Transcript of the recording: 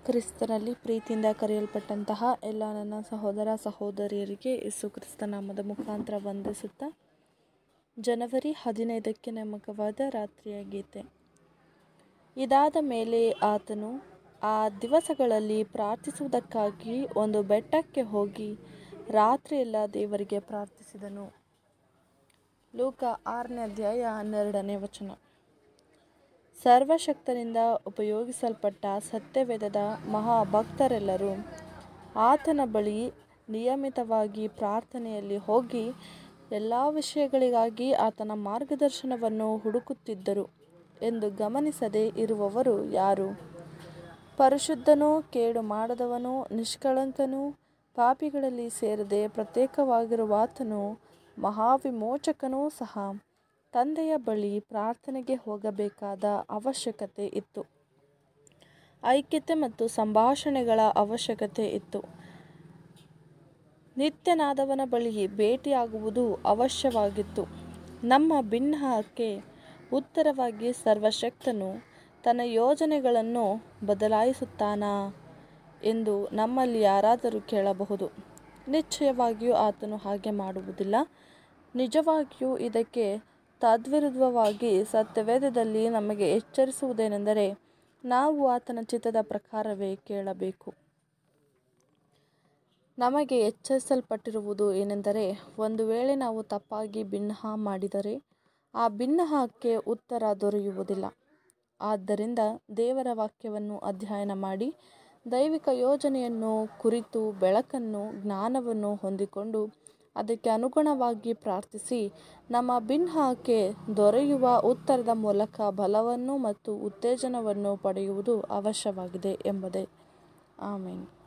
ಕ್ರಿಸ್ತನಲ್ಲಿ ಪ್ರೀತಿಯಿಂದ ಕರೆಯಲ್ಪಟ್ಟಂತಹ ಎಲ್ಲ ನನ್ನ ಸಹೋದರ ಸಹೋದರಿಯರಿಗೆ ಯೇಸು ಕ್ರಿಸ್ತ ನಾಮದ ಮುಖಾಂತರ ವಂದಿಸುತ್ತಾ ಜನವರಿ ಹದಿನೈದಕ್ಕೆ ನೇಮಕವಾದ ರಾತ್ರಿಯ ಗೀತೆ ಇದಾದ ಮೇಲೆ ಆತನು ಆ ದಿವಸಗಳಲ್ಲಿ ಪ್ರಾರ್ಥಿಸುವುದಕ್ಕಾಗಿ ಒಂದು ಬೆಟ್ಟಕ್ಕೆ ಹೋಗಿ ರಾತ್ರಿಯೆಲ್ಲ ದೇವರಿಗೆ ಪ್ರಾರ್ಥಿಸಿದನು ಲೂಕ ಆರನೇ ಅಧ್ಯಾಯ ಹನ್ನೆರಡನೇ ವಚನ ಸರ್ವಶಕ್ತನಿಂದ ಉಪಯೋಗಿಸಲ್ಪಟ್ಟ ಸತ್ಯವೇದದ ಮಹಾಭಕ್ತರೆಲ್ಲರೂ ಆತನ ಬಳಿ ನಿಯಮಿತವಾಗಿ ಪ್ರಾರ್ಥನೆಯಲ್ಲಿ ಹೋಗಿ ಎಲ್ಲ ವಿಷಯಗಳಿಗಾಗಿ ಆತನ ಮಾರ್ಗದರ್ಶನವನ್ನು ಹುಡುಕುತ್ತಿದ್ದರು ಎಂದು ಗಮನಿಸದೇ ಇರುವವರು ಯಾರು ಪರಿಶುದ್ಧನೂ ಕೇಡು ಮಾಡದವನು ನಿಷ್ಕಳಂಕನೂ ಪಾಪಿಗಳಲ್ಲಿ ಸೇರದೆ ಪ್ರತ್ಯೇಕವಾಗಿರುವಾತನು ಮಹಾವಿಮೋಚಕನೂ ಸಹ ತಂದೆಯ ಬಳಿ ಪ್ರಾರ್ಥನೆಗೆ ಹೋಗಬೇಕಾದ ಅವಶ್ಯಕತೆ ಇತ್ತು ಐಕ್ಯತೆ ಮತ್ತು ಸಂಭಾಷಣೆಗಳ ಅವಶ್ಯಕತೆ ಇತ್ತು ನಿತ್ಯನಾದವನ ಬಳಿ ಭೇಟಿಯಾಗುವುದು ಅವಶ್ಯವಾಗಿತ್ತು ನಮ್ಮ ಭಿನ್ನಹಕ್ಕೆ ಉತ್ತರವಾಗಿ ಸರ್ವಶಕ್ತನು ತನ್ನ ಯೋಜನೆಗಳನ್ನು ಬದಲಾಯಿಸುತ್ತಾನಾ ಎಂದು ನಮ್ಮಲ್ಲಿ ಯಾರಾದರೂ ಕೇಳಬಹುದು ನಿಶ್ಚಯವಾಗಿಯೂ ಆತನು ಹಾಗೆ ಮಾಡುವುದಿಲ್ಲ ನಿಜವಾಗಿಯೂ ಇದಕ್ಕೆ ತದ್ವಿರುದ್ಧವಾಗಿ ಸತ್ಯವೇದದಲ್ಲಿ ನಮಗೆ ಎಚ್ಚರಿಸುವುದೇನೆಂದರೆ ನಾವು ಆತನ ಚಿತ್ತದ ಪ್ರಕಾರವೇ ಕೇಳಬೇಕು ನಮಗೆ ಎಚ್ಚರಿಸಲ್ಪಟ್ಟಿರುವುದು ಏನೆಂದರೆ ಒಂದು ವೇಳೆ ನಾವು ತಪ್ಪಾಗಿ ಭಿನ್ನಹ ಮಾಡಿದರೆ ಆ ಭಿನ್ನಹಕ್ಕೆ ಉತ್ತರ ದೊರೆಯುವುದಿಲ್ಲ ಆದ್ದರಿಂದ ದೇವರ ವಾಕ್ಯವನ್ನು ಅಧ್ಯಯನ ಮಾಡಿ ದೈವಿಕ ಯೋಜನೆಯನ್ನು ಕುರಿತು ಬೆಳಕನ್ನು ಜ್ಞಾನವನ್ನು ಹೊಂದಿಕೊಂಡು ಅದಕ್ಕೆ ಅನುಗುಣವಾಗಿ ಪ್ರಾರ್ಥಿಸಿ ನಮ್ಮ ಭಿನ್ನಹಕ್ಕೆ ದೊರೆಯುವ ಉತ್ತರದ ಮೂಲಕ ಬಲವನ್ನು ಮತ್ತು ಉತ್ತೇಜನವನ್ನು ಪಡೆಯುವುದು ಅವಶ್ಯವಾಗಿದೆ ಎಂಬುದೇ ಆಮೇನ್